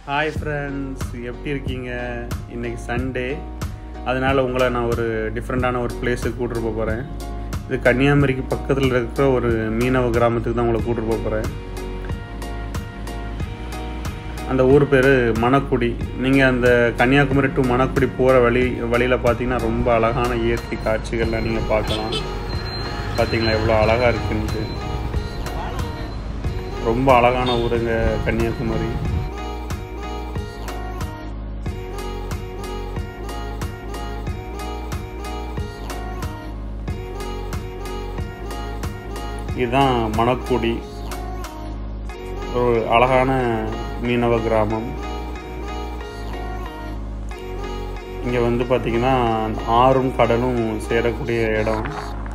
hi friends எப்படி இருக்கீங்க இன்றைக்கி சண்டே அதனால் உங்களை நான் ஒரு டிஃப்ரெண்ட்டான ஒரு பிளேஸுக்கு கூட்டிட்டு போக போகிறேன் இது கன்னியாகுமரிக்கு பக்கத்தில் இருக்கிற ஒரு மீனவ கிராமத்துக்கு தான் உங்களை கூட்டிட்டு போக போகிறேன் அந்த ஊர் பேர் மணக்குடி நீங்கள் அந்த கன்னியாகுமரி டு மணக்குடி போகிற வழி வழியில் பார்த்தீங்கன்னா ரொம்ப அழகான இயற்கை காட்சிகள்லாம் நீங்கள் பார்க்கலாம் பார்த்தீங்களா எவ்வளோ அழகாக இருக்குன்ட்டு ரொம்ப அழகான ஊருங்க கன்னியாகுமரி இதுதான் மணக்குடி ஒரு அழகான மீனவ கிராமம் இங்கே வந்து பார்த்திங்கன்னா ஆறும் கடலும் சேரக்கூடிய இடம்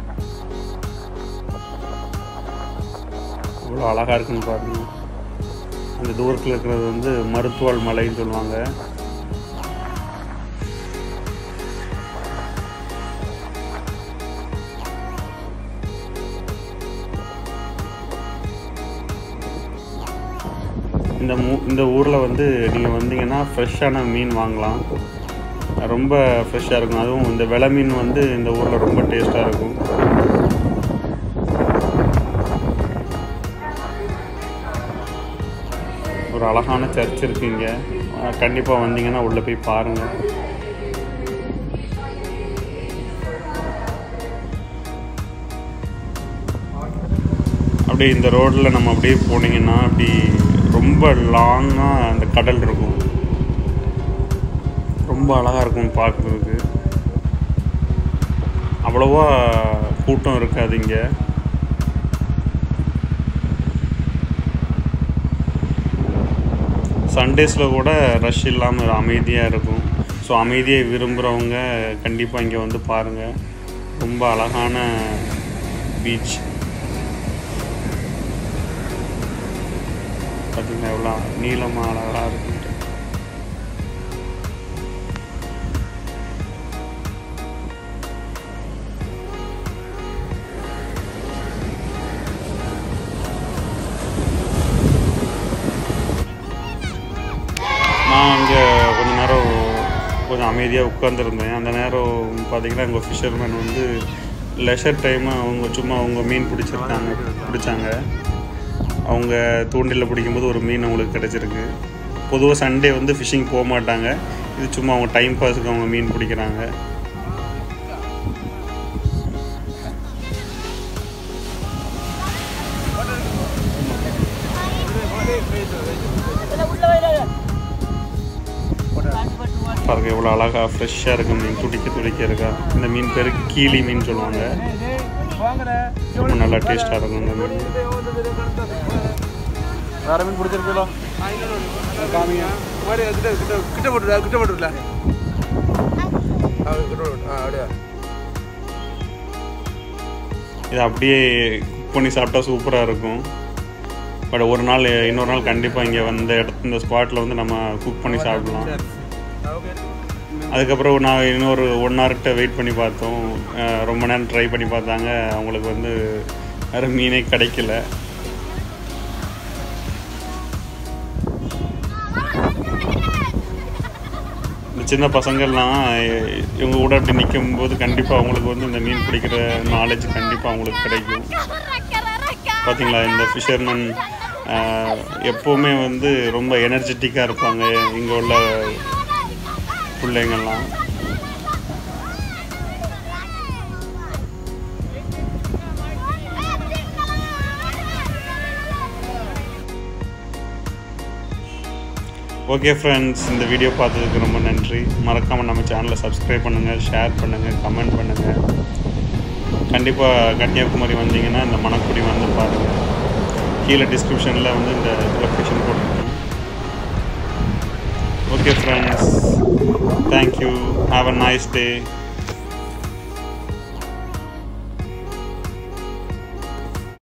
இவ்வளோ அழகாக இருக்குன்னு பாருங்க அந்த தூரத்தில் இருக்கிறது வந்து மருத்துவாள் மலைன்னு சொல்லுவாங்க இந்த மூ இந்த ஊரில் வந்து நீங்கள் வந்தீங்கன்னா ஃப்ரெஷ்ஷான மீன் வாங்கலாம் ரொம்ப ஃப்ரெஷ்ஷாக இருக்கும் அதுவும் இந்த வெலை மீன் வந்து இந்த ஊரில் ரொம்ப டேஸ்ட்டாக இருக்கும் ஒரு அழகான சர்ச் இருக்கு இங்கே கண்டிப்பாக வந்தீங்கன்னா உள்ளே போய் பாருங்கள் அப்படியே இந்த ரோட்டில் நம்ம அப்படியே போனீங்கன்னா அப்படி ரொம்ப லாங்காக அந்த கடல் இருக்கும் ரொம்ப அழகாக இருக்கும் பார்க்குறதுக்கு அவ்வளோவா கூட்டம் இருக்காது இங்கே சண்டேஸில் கூட ரஷ் இல்லாமல் அமைதியாக இருக்கும் ஸோ அமைதியை விரும்புகிறவங்க கண்டிப்பாக இங்கே வந்து பாருங்கள் ரொம்ப அழகான பீச் பார்த்தீங்கன்னா எவ்வளோ நீளமாக அழகாக இருக்குன்ட்டு நான் அங்கே கொஞ்ச நேரம் கொஞ்சம் அமைதியாக உட்காந்துருந்தேன் அந்த நேரம் பார்த்தீங்கன்னா எங்கள் ஃபிஷர்மேன் வந்து லெஷர் டைமு அவங்க சும்மா அவங்க மீன் பிடிச்சிருக்காங்க பிடிச்சாங்க அவங்க தூண்டில் பிடிக்கும்போது ஒரு மீன் அவங்களுக்கு கிடச்சிருக்கு பொதுவாக சண்டே வந்து ஃபிஷிங் போக மாட்டாங்க இது சும்மா அவங்க டைம் பாஸுக்கு அவங்க மீன் பிடிக்கிறாங்க பாருங்க எவ்வளோ அழகாக ஃப்ரெஷ்ஷாக இருக்கு மீன் துடிக்க துடிக்க இருக்கா இந்த மீன் பேர் கீழி மீன் சொல்லுவாங்க ரொம்ப நல்லா டேஸ்ட்டாக இருக்கும் இந்த மீன் வேற மீன் பிடிச்சிருக்கீங்களா காமிங்க மாதிரி கிட்ட கிட்ட கிட்ட போட்டுல கிட்ட போட்டுல கிட்ட போட்டு ஆ அப்படியே இது அப்படியே குக் பண்ணி சாப்பிட்டா சூப்பராக இருக்கும் பட் ஒரு நாள் இன்னொரு நாள் கண்டிப்பாக இங்கே வந்த இடத்து இந்த ஸ்பாட்டில் வந்து நம்ம குக் பண்ணி சாப்பிடலாம் அதுக்கப்புறம் நான் இன்னொரு ஒன் ஹவர்கிட்ட வெயிட் பண்ணி பார்த்தோம் அஹ் ரொம்ப நேரம் ட்ரை பண்ணி பார்த்தாங்க அவங்களுக்கு வந்து வேறு மீனே கிடைக்கல இந்த சின்ன பசங்கள்லாம் இ- இவங்க கூட அப்படி நிற்கும்போது கண்டிப்பாக அவங்களுக்கு வந்து இந்த மீன் பிடிக்கிற நாலேஜ் கண்டிப்பாக அவங்களுக்கு கிடைக்கும் பார்த்தீங்களா இந்த ஃபிஷர்மேன் எப்போவுமே வந்து ரொம்ப எனர்ஜெட்டிக்காக இருப்பாங்க இங்கே உள்ள பிள்ளைங்கள்லாம் ஓகே ஃப்ரெண்ட்ஸ் இந்த வீடியோ பார்த்ததுக்கு ரொம்ப நன்றி மறக்காமல் நம்ம சேனலை சப்ஸ்கிரைப் பண்ணுங்கள் ஷேர் பண்ணுங்கள் கமெண்ட் பண்ணுங்கள் கண்டிப்பாக கன்னியாகுமரி வந்தீங்கன்னா இந்த மணக்குடி வந்து பாருங்கள் கீழே டிஸ்கிரிப்ஷனில் வந்து இந்த லொக்கேஷன் போட்டிருக்கேன் okay friends thank you have a nice day